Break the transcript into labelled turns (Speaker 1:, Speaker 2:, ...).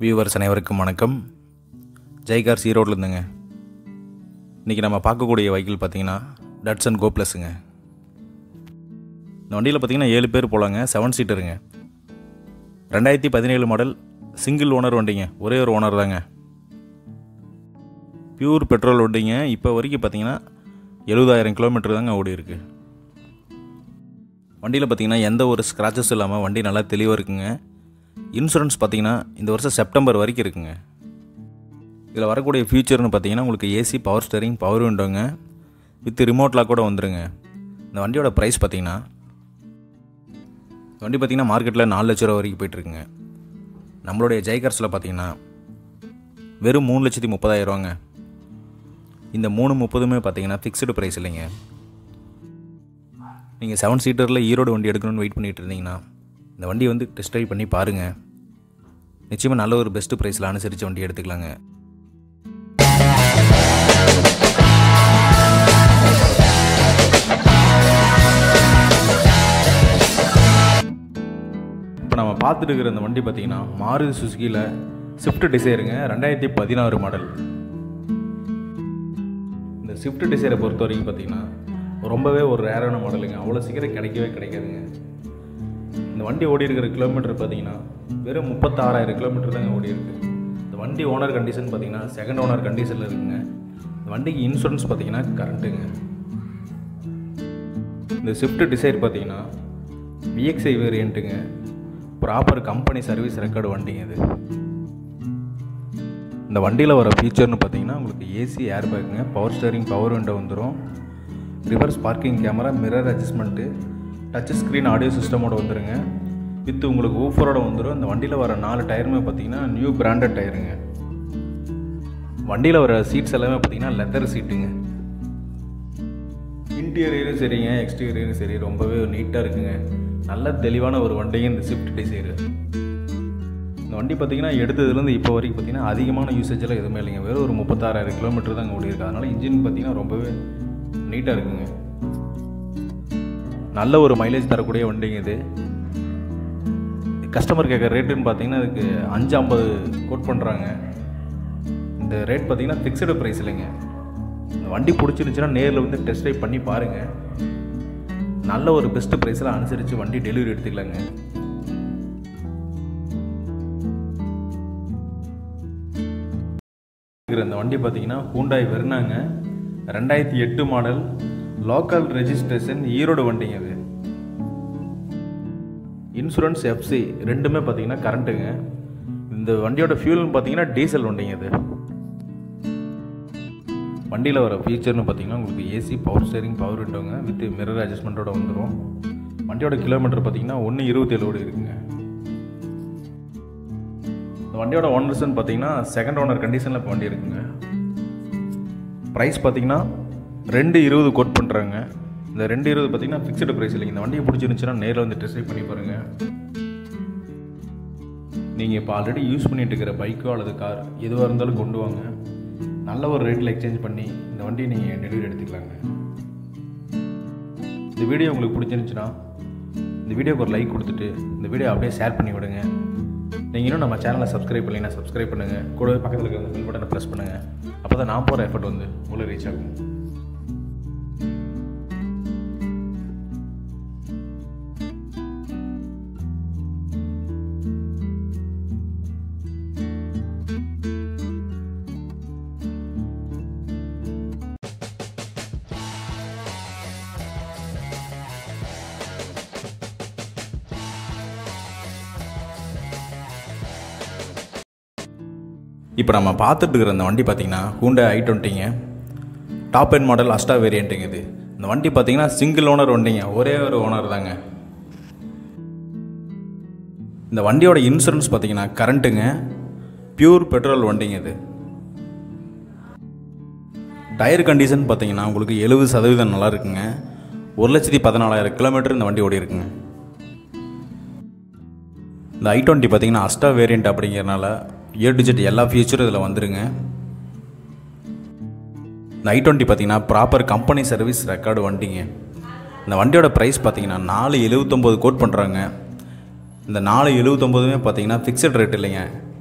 Speaker 1: viewers அனைவருக்கும் வணக்கம் ஜெய்கார்ஸ் ஈரோட்டில் இருந்துங்க இன்றைக்கி நம்ம பார்க்கக்கூடிய வெஹிக்கிள் பார்த்தீங்கன்னா டட்சன் கோ ப்ளஸுங்க இந்த வண்டியில் பார்த்தீங்கன்னா ஏழு பேர் போகலாங்க செவன் சீட்டருங்க ரெண்டாயிரத்தி பதினேழு மாடல் சிங்கிள் ஓனர் வண்டிங்க ஒரே ஒரு ஓனர் தாங்க பியூர் பெட்ரோல் வண்டிங்க இப்போ வரைக்கும் பார்த்தீங்கன்னா எழுபதாயிரம் கிலோமீட்டர் தாங்க ஓடி இருக்கு வண்டியில் பார்த்தீங்கன்னா எந்த ஒரு ஸ்க்ராச்சஸ் இல்லாமல் வண்டி நல்லா தெளிவாக இருக்குங்க இன்சூரன்ஸ் பார்த்தீங்கன்னா இந்த வருஷம் செப்டம்பர் வரைக்கும் இருக்குங்க இதில் வரக்கூடிய ஃபியூச்சர்னு பார்த்தீங்கன்னா உங்களுக்கு ஏசி பவர் ஸ்டேரிங் பவர் விண்டோங்க வித் ரிமோட் லாக் கூட வந்துருங்க இந்த வண்டியோட ப்ரைஸ் பார்த்தீங்கன்னா இந்த வண்டி பார்த்தீங்கன்னா மார்க்கெட்டில் நாலு லட்ச ரூபா வரைக்கும் போயிட்டுருக்குங்க நம்மளுடைய ஜெய்கர்ஸில் பார்த்தீங்கன்னா வெறும் மூணு லட்சத்தி முப்பதாயிரரூவாங்க இந்த மூணு முப்பதுமே பார்த்தீங்கன்னா ஃபிக்ஸ்டு ப்ரைஸ் இல்லைங்க நீங்கள் செவன் சீட்டரில் ஈரோடு வண்டி எடுக்கணும்னு வெயிட் பண்ணிட்டு இருந்தீங்கன்னா இந்த வண்டி வந்து டெஸ்ட் ட்ரைவ் பண்ணி பாருங்கள் நிச்சயமாக நல்ல ஒரு பெஸ்ட்டு ப்ரைஸில் அனுசரித்து வண்டி எடுத்துக்கலாங்க இப்போ நம்ம பார்த்துட்டு இருக்கிற இந்த வண்டி பார்த்தீங்கன்னா மாருதி சுசுகியில் ஸ்விஃப்ட் டிசைருங்க ரெண்டாயிரத்தி பதினாறு மாடல் இந்த ஸ்விஃப்ட் டிசைரை பொறுத்த வரைக்கும் பார்த்தீங்கன்னா ரொம்பவே ஒரு ரேரான மாடலுங்க அவ்வளோ சீக்கிரம் கிடைக்கவே கிடைக்காதுங்க இந்த வண்டி ஓடி இருக்கிற கிலோமீட்டர் பார்த்தீங்கன்னா வெறும் முப்பத்தாறாயிரம் கிலோமீட்டர் தாங்க ஓடி இருக்கு இந்த வண்டி ஓனர் கண்டிஷன் பார்த்தீங்கன்னா செகண்ட் ஓனர் கண்டிஷனில் இருக்குங்க இந்த வண்டிக்கு இன்சூரன்ஸ் பார்த்தீங்கன்னா கரண்ட்டுங்க இந்த ஸ்விஃப்ட் டிசைர் பார்த்தீங்கன்னா விஎக்ஸ்ஐ வேரியண்ட்டுங்க ப்ராப்பர் கம்பெனி சர்வீஸ் ரெக்கார்டு வண்டிங்க இது இந்த வண்டியில் வர ஃபீச்சர்னு பார்த்தீங்கன்னா உங்களுக்கு ஏசி ஏர் பேக்குங்க பவர் ஸ்டேரிங் பவர் விண்டோ வந்துடும் reverse parking camera mirror adjustment touch screen audio சிஸ்டமோட வந்துருங்க வித் உங்களுக்கு ஊஃபரோட வந்துடும் இந்த வண்டியில் வர நாலு டயருமே பார்த்தீங்கன்னா நியூ பிராண்டட் டயருங்க வண்டியில் வர சீட்ஸ் எல்லாமே பார்த்தீங்கன்னா லெதர் சீட்டுங்க இன்டீரியரும் சரிங்க எக்ஸ்டீரியரும் சரி ரொம்பவே நீட்டாக இருக்குங்க நல்ல தெளிவான ஒரு வண்டிங்க இந்த ஸ்விஃப்ட் டிசைரு இந்த வண்டி பார்த்தீங்கன்னா எடுத்ததுலேருந்து இப்போ வரைக்கும் பார்த்தீங்கன்னா அதிகமான யூசேஜ் எல்லாம் எதுவுமே இல்லைங்க வெறும் ஒரு முப்பத்தாறாயிரம் கிலோமீட்டர் தான் ஓடி இருக்கு அதனால் இன்ஜின் பார்த்தீங்கன்னா ரொம்பவே நீட்டாக இருக்குங்க நல்ல ஒரு மைலேஜ் தரக்கூடிய வண்டிங்க இது கஸ்டமர் கேட்குற ரேட்டுன்னு பார்த்தீங்கன்னா இதுக்கு அஞ்சு ஐம்பது கோட் பண்ணுறாங்க இந்த ரேட் பார்த்தீங்கன்னா ஃபிக்ஸ்டு ப்ரைஸ் இல்லைங்க இந்த வண்டி பிடிச்சிருந்துச்சுன்னா நேரில் வந்து டெஸ்ட் ட்ரைவ் பண்ணி பாருங்கள் நல்ல ஒரு பெஸ்ட்டு ப்ரைஸில் அனுசரித்து வண்டி டெலிவரி எடுத்துக்கலாங்க இருக்கிற இந்த வண்டி பார்த்தீங்கன்னா ஹூண்டாய் வெர்னாங்க ரெண்டாயிரத்தி எட்டு மாடல் லோக்கல் ரெஜிஸ்ட்ரேஷன் ஈரோடு வண்டிங்க இது இன்சூரன்ஸ் எஃப்சி ரெண்டுமே பார்த்தீங்கன்னா கரண்ட்டுங்க இந்த வண்டியோட ஃபியூல்னு பார்த்தீங்கன்னா டீசல் வண்டிங்க இது வண்டியில் வர ஃபீச்சர்னு பார்த்தீங்கன்னா உங்களுக்கு ஏசி பவர் ஸ்டேரிங் பவர் விண்டோங்க வித் மிரர் அட்ஜஸ்ட்மெண்ட்டோட வந்துடும் வண்டியோட கிலோமீட்டர் பார்த்தீங்கன்னா ஒன்று இருபத்தேழு ஓடி இருக்குங்க இந்த வண்டியோட ஓனர்ஸ்ன்னு பார்த்தீங்கன்னா செகண்ட் ஓனர் கண்டிஷனில் இப்போ வண்டி இருக்குங்க ப்ரைஸ் பார்த்தீங்கன்னா ரெண்டு இருபது கோட் பண்ணுறாங்க இந்த ரெண்டு இருபது பார்த்தீங்கன்னா ஃபிக்ஸ்டு ப்ரைஸ் இல்லைங்க இந்த வண்டியை பிடிச்சிருந்துச்சுன்னா நேரில் வந்து டெஸ்ட் பண்ணி பாருங்கள் நீங்கள் இப்போ ஆல்ரெடி யூஸ் பண்ணிட்டு இருக்கிற பைக்கோ அல்லது கார் எதுவாக இருந்தாலும் கொண்டு வாங்க நல்ல ஒரு ரேட்டில் எக்ஸ்சேஞ்ச் பண்ணி இந்த வண்டியை நீங்கள் டெலிவரி எடுத்துக்கலாங்க இந்த வீடியோ உங்களுக்கு பிடிச்சிருந்துச்சுன்னா இந்த வீடியோக்கு ஒரு லைக் கொடுத்துட்டு இந்த வீடியோ அப்படியே ஷேர் பண்ணி விடுங்க நீங்கள் இன்னும் நம்ம சேனலை சப்ஸ்கிரைப் பண்ணலைன்னா சப்ஸ்கிரைப் பண்ணுங்கள் கூடவே பக்கத்தில் இருக்கிற பெல் பட்டனை ப்ரெஸ் பண்ணுங்கள் அப்போ தான் நான் போகிற எஃபர்ட் வந்து உங்களுக்கு ரீச் ஆகும் இப்போ நம்ம பார்த்துட்டு இருக்கிற இந்த வண்டி பார்த்தீங்கன்னா ஹூண்டா ஐ டுவெண்ட்டிங்க டாப் எண்ட் மாடல் அஸ்டா வேரியண்ட்டுங்க இது இந்த வண்டி பார்த்தீங்கன்னா சிங்கிள் ஓனர் வண்டிங்க ஒரே ஒரு ஓனர் தாங்க இந்த வண்டியோட இன்சூரன்ஸ் பார்த்தீங்கன்னா கரண்ட்டுங்க பியூர் பெட்ரோல் வண்டிங்க இது டயர் கண்டிஷன் பார்த்தீங்கன்னா உங்களுக்கு எழுபது சதவீதம் நல்லா இருக்குங்க ஒரு லட்சத்தி பதினாலாயிரம் கிலோமீட்டர் இந்த வண்டி ஓடி இருக்குங்க இந்த ஐ டுவெண்ட்டி பார்த்தீங்கன்னா அஸ்டா வேரியண்ட் அப்படிங்கிறனால ஏ டு ஜெட் எல்லா ஃபீச்சரும் இதில் வந்துருங்க இந்த ஐ டுவெண்ட்டி பார்த்தீங்கன்னா ப்ராப்பர் கம்பெனி சர்வீஸ் ரெக்கார்டு வண்டிங்க இந்த வண்டியோட ப்ரைஸ் பார்த்தீங்கன்னா நாலு எழுபத்தொம்போது கோட் பண்ணுறாங்க இந்த நாலு எழுபத்தொம்போதுமே பார்த்தீங்கன்னா ஃபிக்ஸட் ரேட் இல்லைங்க